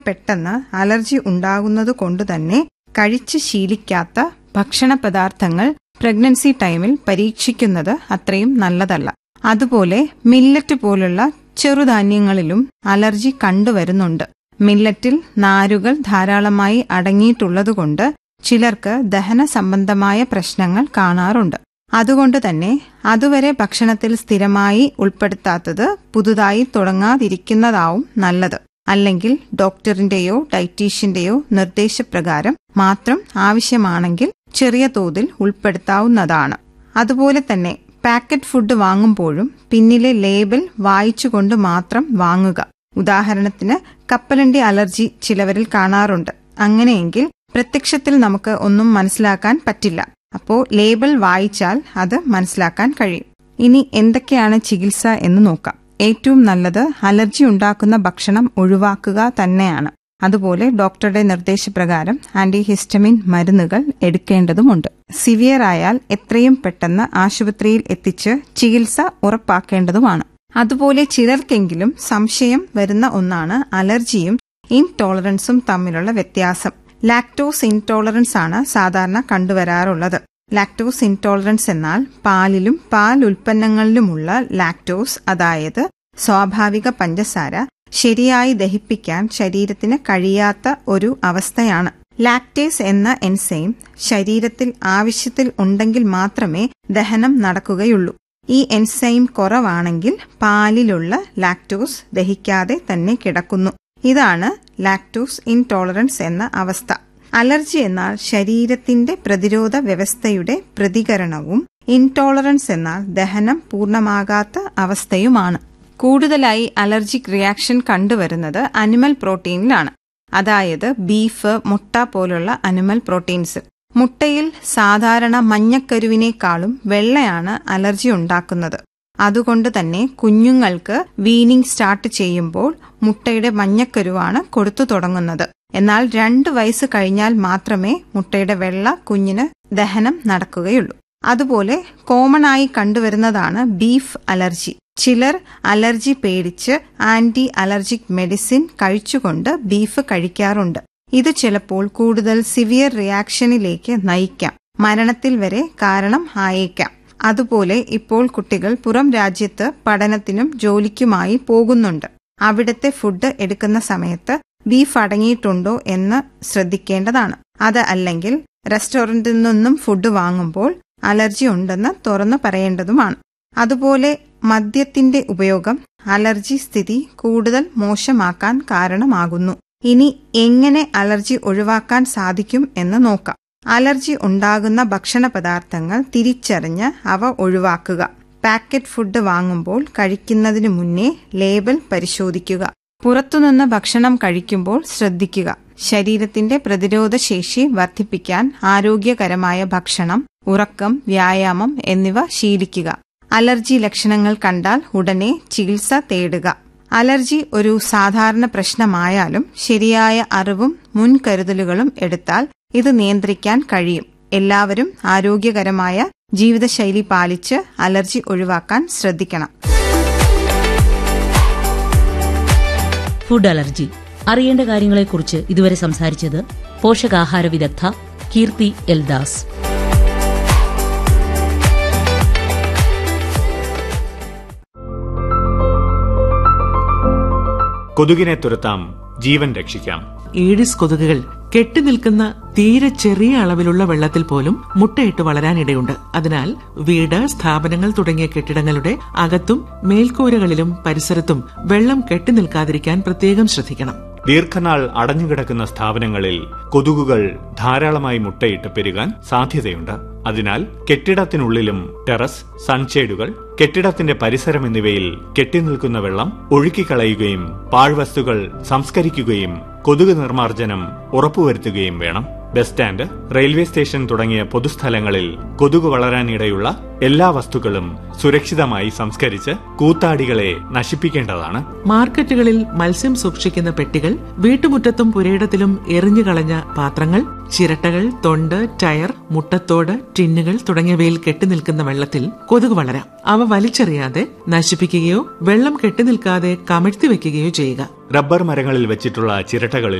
പെട്ടെന്ന് അലർജി ഉണ്ടാകുന്നത് കൊണ്ടുതന്നെ കഴിച്ച് ശീലിക്കാത്ത ഭക്ഷണ പദാർത്ഥങ്ങൾ പ്രഗ്നൻസി ടൈമിൽ പരീക്ഷിക്കുന്നത് അത്രയും നല്ലതല്ല അതുപോലെ മില്ലറ്റ് പോലുള്ള ചെറുധാന്യങ്ങളിലും അലർജി കണ്ടുവരുന്നുണ്ട് മില്ലറ്റിൽ നാരുകൾ ധാരാളമായി അടങ്ങിയിട്ടുള്ളതുകൊണ്ട് ചിലർക്ക് ദഹന സംബന്ധമായ പ്രശ്നങ്ങൾ കാണാറുണ്ട് അതുകൊണ്ട് തന്നെ അതുവരെ ഭക്ഷണത്തിൽ സ്ഥിരമായി ഉൾപ്പെടുത്താത്തത് പുതുതായി തുടങ്ങാതിരിക്കുന്നതാവും നല്ലത് അല്ലെങ്കിൽ ഡോക്ടറിന്റെയോ ഡയറ്റീഷ്യന്റെയോ നിർദ്ദേശപ്രകാരം മാത്രം ആവശ്യമാണെങ്കിൽ ചെറിയ തോതിൽ ഉൾപ്പെടുത്താവുന്നതാണ് അതുപോലെ തന്നെ പാക്കറ്റ് ഫുഡ് വാങ്ങുമ്പോഴും പിന്നിലെ ലേബൽ വായിച്ചുകൊണ്ട് മാത്രം വാങ്ങുക ഉദാഹരണത്തിന് കപ്പലണ്ടി അലർജി ചിലവരിൽ കാണാറുണ്ട് അങ്ങനെയെങ്കിൽ പ്രത്യക്ഷത്തിൽ നമുക്ക് ഒന്നും മനസ്സിലാക്കാൻ പറ്റില്ല അപ്പോൾ ലേബൽ വായിച്ചാൽ അത് മനസ്സിലാക്കാൻ കഴിയും ഇനി എന്തൊക്കെയാണ് ചികിത്സ എന്ന് നോക്കാം ഏറ്റവും നല്ലത് അലർജി ഉണ്ടാക്കുന്ന ഭക്ഷണം ഒഴിവാക്കുക തന്നെയാണ് അതുപോലെ ഡോക്ടറുടെ നിർദ്ദേശപ്രകാരം ആന്റിഹിസ്റ്റമിൻ മരുന്നുകൾ എടുക്കേണ്ടതുമുണ്ട് സിവിയർ ആയാൽ എത്രയും പെട്ടെന്ന് ആശുപത്രിയിൽ എത്തിച്ച് ചികിത്സ ഉറപ്പാക്കേണ്ടതുമാണ് അതുപോലെ ചിലർക്കെങ്കിലും സംശയം വരുന്ന ഒന്നാണ് അലർജിയും ഇൻടോളറൻസും തമ്മിലുള്ള വ്യത്യാസം ലാക്ടോസ് ഇൻടോളറൻസ് ആണ് സാധാരണ കണ്ടുവരാറുള്ളത് ലാക്ടോസ് ഇൻടോളറൻസ് എന്നാൽ പാലിലും പാൽ ഉൽപ്പന്നങ്ങളിലുമുള്ള ലാക്ടോസ് അതായത് സ്വാഭാവിക പഞ്ചസാര ശരിയായി ദഹിപ്പിക്കാൻ ശരീരത്തിന് കഴിയാത്ത ഒരു അവസ്ഥയാണ് ലാക്ടേസ് എന്ന എൻസൈം ശരീരത്തിൽ ആവശ്യത്തിൽ ഉണ്ടെങ്കിൽ മാത്രമേ ദഹനം നടക്കുകയുള്ളൂ ഈ എൻസൈം കുറവാണെങ്കിൽ പാലിലുള്ള ലാക്ടോസ് ദഹിക്കാതെ തന്നെ കിടക്കുന്നു ഇതാണ് ലാക്ടോസ് ഇൻടോളറൻസ് എന്ന അവസ്ഥ അലർജി എന്നാൽ ശരീരത്തിന്റെ പ്രതിരോധ വ്യവസ്ഥയുടെ പ്രതികരണവും ഇൻടോളറൻസ് എന്നാൽ ദഹനം പൂർണ്ണമാകാത്ത അവസ്ഥയുമാണ് കൂടുതലായി അലർജിക് റിയാക്ഷൻ കണ്ടുവരുന്നത് അനിമൽ പ്രോട്ടീനിലാണ് അതായത് ബീഫ് മുട്ട പോലുള്ള അനിമൽ പ്രോട്ടീൻസ് മുട്ടയിൽ സാധാരണ മഞ്ഞക്കരുവിനേക്കാളും വെള്ളയാണ് അലർജി ഉണ്ടാക്കുന്നത് അതുകൊണ്ട് തന്നെ കുഞ്ഞുങ്ങൾക്ക് വീനിങ് സ്റ്റാർട്ട് ചെയ്യുമ്പോൾ മുട്ടയുടെ മഞ്ഞക്കരുവാണ് കൊടുത്തു തുടങ്ങുന്നത് എന്നാൽ രണ്ട് വയസ്സ് കഴിഞ്ഞാൽ മാത്രമേ മുട്ടയുടെ വെള്ള കുഞ്ഞിന് ദഹനം നടക്കുകയുള്ളൂ അതുപോലെ കോമൺ ആയി കണ്ടുവരുന്നതാണ് ബീഫ് അലർജി ചിലർ അലർജി പേടിച്ച് ആന്റി അലർജിക് മെഡിസിൻ കഴിച്ചുകൊണ്ട് ബീഫ് കഴിക്കാറുണ്ട് ഇത് ചിലപ്പോൾ കൂടുതൽ സിവിയർ റിയാക്ഷനിലേക്ക് നയിക്കാം മരണത്തിൽ വരെ കാരണം ആയേക്കാം അതുപോലെ ഇപ്പോൾ കുട്ടികൾ പുറം രാജ്യത്ത് പഠനത്തിനും ജോലിക്കുമായി പോകുന്നുണ്ട് അവിടുത്തെ ഫുഡ് എടുക്കുന്ന സമയത്ത് ബീഫ് അടങ്ങിയിട്ടുണ്ടോ എന്ന് ശ്രദ്ധിക്കേണ്ടതാണ് അത് അല്ലെങ്കിൽ റെസ്റ്റോറന്റിൽ നിന്നും ഫുഡ് വാങ്ങുമ്പോൾ അലർജി ഉണ്ടെന്ന് തുറന്നു പറയേണ്ടതുമാണ് അതുപോലെ മദ്യത്തിന്റെ ഉപയോഗം അലർജി സ്ഥിതി കൂടുതൽ മോശമാക്കാൻ കാരണമാകുന്നു ഇനി എങ്ങനെ അലർജി ഒഴിവാക്കാൻ സാധിക്കും എന്ന് നോക്കാം അലർജി ഉണ്ടാകുന്ന ഭക്ഷണ പദാർത്ഥങ്ങൾ തിരിച്ചറിഞ്ഞ് അവ ഒഴിവാക്കുക പാക്കറ്റ് ഫുഡ് വാങ്ങുമ്പോൾ കഴിക്കുന്നതിനു മുന്നേ ലേബൽ പരിശോധിക്കുക പുറത്തുനിന്ന് ഭക്ഷണം കഴിക്കുമ്പോൾ ശ്രദ്ധിക്കുക ശരീരത്തിന്റെ പ്രതിരോധ ശേഷി വർദ്ധിപ്പിക്കാൻ ആരോഗ്യകരമായ ഭക്ഷണം ഉറക്കം വ്യായാമം എന്നിവ ശീലിക്കുക അലർജി ലക്ഷണങ്ങൾ കണ്ടാൽ ഉടനെ ചികിത്സ തേടുക അലർജി ഒരു സാധാരണ പ്രശ്നമായാലും ശരിയായ അറിവും മുൻകരുതലുകളും എടുത്താൽ ഇത് നിയന്ത്രിക്കാൻ കഴിയും എല്ലാവരും ആരോഗ്യകരമായ ജീവിതശൈലി പാലിച്ച് അലർജി ഒഴിവാക്കാൻ ശ്രദ്ധിക്കണം ഫുഡ് അലർജി അറിയേണ്ട കാര്യങ്ങളെക്കുറിച്ച് ഇതുവരെ സംസാരിച്ചത് പോഷകാഹാര വിദഗ്ധ കീർത്തി എൽദാസ് കൊതുകിനെ തുരത്താം ജീവൻ രക്ഷിക്കാം ഈഡിസ് കൊതുകുകൾ കെട്ടിനിൽക്കുന്ന തീരെ ചെറിയ അളവിലുള്ള വെള്ളത്തിൽ പോലും മുട്ടയിട്ട് വളരാനിടയുണ്ട് അതിനാൽ വീട് സ്ഥാപനങ്ങൾ തുടങ്ങിയ കെട്ടിടങ്ങളുടെ അകത്തും മേൽക്കൂരകളിലും പരിസരത്തും വെള്ളം കെട്ടിനിൽക്കാതിരിക്കാൻ പ്രത്യേകം ശ്രദ്ധിക്കണം ദീർഘനാൾ അടഞ്ഞുകിടക്കുന്ന സ്ഥാപനങ്ങളിൽ കൊതുകുകൾ ധാരാളമായി മുട്ടയിട്ട് പെരുകാൻ സാധ്യതയുണ്ട് അതിനാൽ കെട്ടിടത്തിനുള്ളിലും ടെറസ് സൺഷേഡുകൾ കെട്ടിടത്തിന്റെ പരിസരം എന്നിവയിൽ കെട്ടിനിൽക്കുന്ന വെള്ളം ഒഴുക്കിക്കളയുകയും പാഴ്വസ്തുക്കൾ സംസ്കരിക്കുകയും കൊതുക് നിർമ്മാർജ്ജനം ഉറപ്പുവരുത്തുകയും വേണം ബസ് സ്റ്റാൻഡ് റെയിൽവേ സ്റ്റേഷൻ തുടങ്ങിയ പൊതുസ്ഥലങ്ങളിൽ കൊതുക് വളരാനിടയുള്ള എല്ലാ വസ്തുക്കളും സുരക്ഷിതമായി സംസ്കരിച്ച് കൂത്താടികളെ നശിപ്പിക്കേണ്ടതാണ് മാർക്കറ്റുകളിൽ മത്സ്യം സൂക്ഷിക്കുന്ന പെട്ടികൾ വീട്ടുമുറ്റത്തും പുരയിടത്തിലും എറിഞ്ഞു കളഞ്ഞ പാത്രങ്ങൾ ചിരട്ടകൾ തൊണ്ട് ടയർ മുട്ടത്തോട് ടിന്നുകൾ തുടങ്ങിയവയിൽ കെട്ടിനിൽക്കുന്ന വെള്ളത്തിൽ കൊതുക് വളരാം അവ വലിച്ചെറിയാതെ നശിപ്പിക്കുകയോ വെള്ളം കെട്ടിനിൽക്കാതെ കമഴ്ത്തി വെക്കുകയോ ചെയ്യുക റബ്ബർ മരങ്ങളിൽ വെച്ചിട്ടുള്ള ചിരട്ടകളിൽ